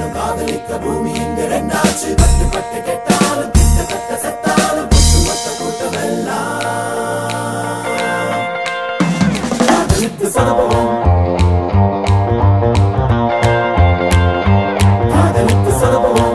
பெண்ணும் காதலிக்க பூமி இங்கு ரெண்டாச்சு பட்டு பட்டு கெட்டாலும் கிட்டத்தட்ட செத்தாலும் ஒட்டுமொத்த கூட்டம் எல்லாம் காதலித்து சதபவம் காதலித்து சதபவம்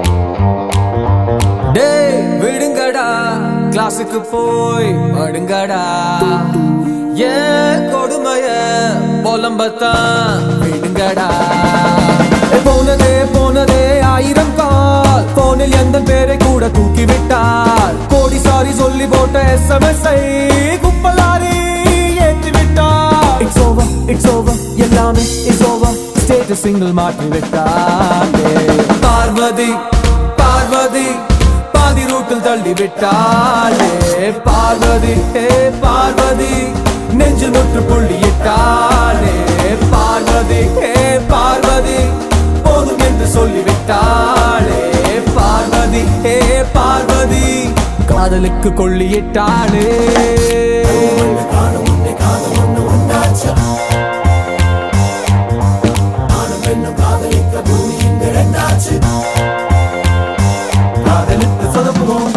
டேய் விடுங்கடா கிளாஸுக்கு போய் படுங்கடா ஏன் கொடுமைய புலம்பத்தான் விடுங்கடா ஏ, போனதே போனதே ஆயிரம் கால் போனில் எந்த பேரை கூட தூக்கி விட்டார் கோடி சாரி சொல்லி போட்ட எஸ்எம்எஸ் ஐ கும்பலாரி ஏற்றி விட்டார் இட்ஸ் ஓவர் இட்ஸ் ஓவர் எல்லாமே இட்ஸ் ஓவர் ஸ்டேட்டஸ் சிங்கிள் மாற்றி விட்டார் பார்வதி பார்வதி பாதி ரூட்டில் தள்ளி விட்டாளே பார்வதி ஹே பார்வதி நெஞ்சில் முற்று புள்ளியிட்டாளே பார்வதி ஹே பார்வதி போதும் என்று சொல்லிவிட்டாளே பார்வதி ஹே பார்வதி காதலுக்கு கொள்ளியிட்டாளே காணும் உன்னை காதல் ஒண்ணு உண்டாச்சு ஆணும் பெண்ணும் காதலிக்க பூமி இங்கு ரெண்டாச்சு காதலித்து சொதப்புவோம்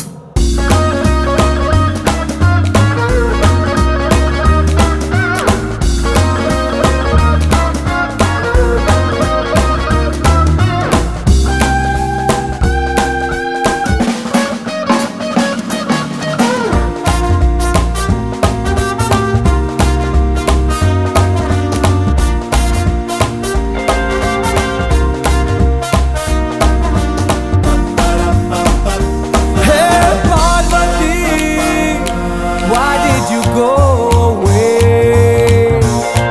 Hey Parvati, why did you go away?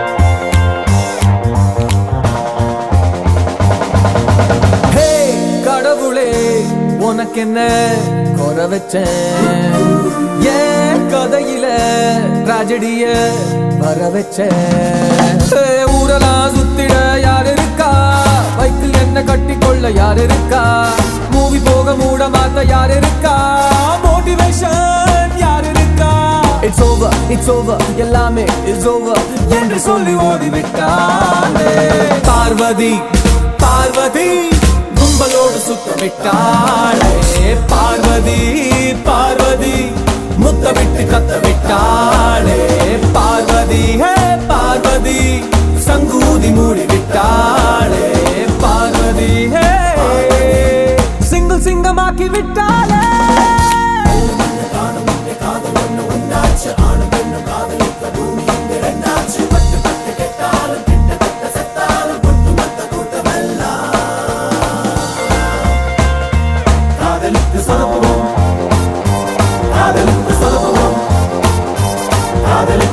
Hey கடவுளே உனக்கு என்ன குறை வச்சேன் ஏன் கதையில ட்ராஜடிய வர வச்சேன் Hey, ஊரெல்லாம் சுத்திட யார் இருக்கா பைக்கில் என்ன கட்டி கொள்ள யார் இருக்கா மூவி போக மூட மாத்த யார் இருக்கா மோட்டிவேஷன் யார் இருக்கா இட்ஸ் ஓவர் இட்ஸ் ஓவர் எல்லாமே இட்ஸ் ஓவர் என்று சொல்லி ஓடிவிட்டாளே பார்வதி பார்வதி கும்பலோடு சுத்தமிட்டாளே பார்வதி பார்வதி முத்தமிட்டு கத்த விட்டாளே பார்வதி ஹே பார்வதி சங்கூதி மூடி விட்டாளே பார்வதி ஹே சிங்கிள் சிங்கமாக்கி விட்டாளே காணும் உன்னை காதல் ஒண்ணு உண்டாச்சு ஆணும் பெண்ணும் காதலிக்க பூமி இங்கு ரெண்டாச்சு பட்டு பட்டு கெட்டாலும் கிட்டத்தட்ட செத்தாலும் ஒட்டுமொத்த கூட்டம் எல்லாம் காதலித்து சொதப்புவோம் காதலித்து சொதப்புவோம் காதலித்து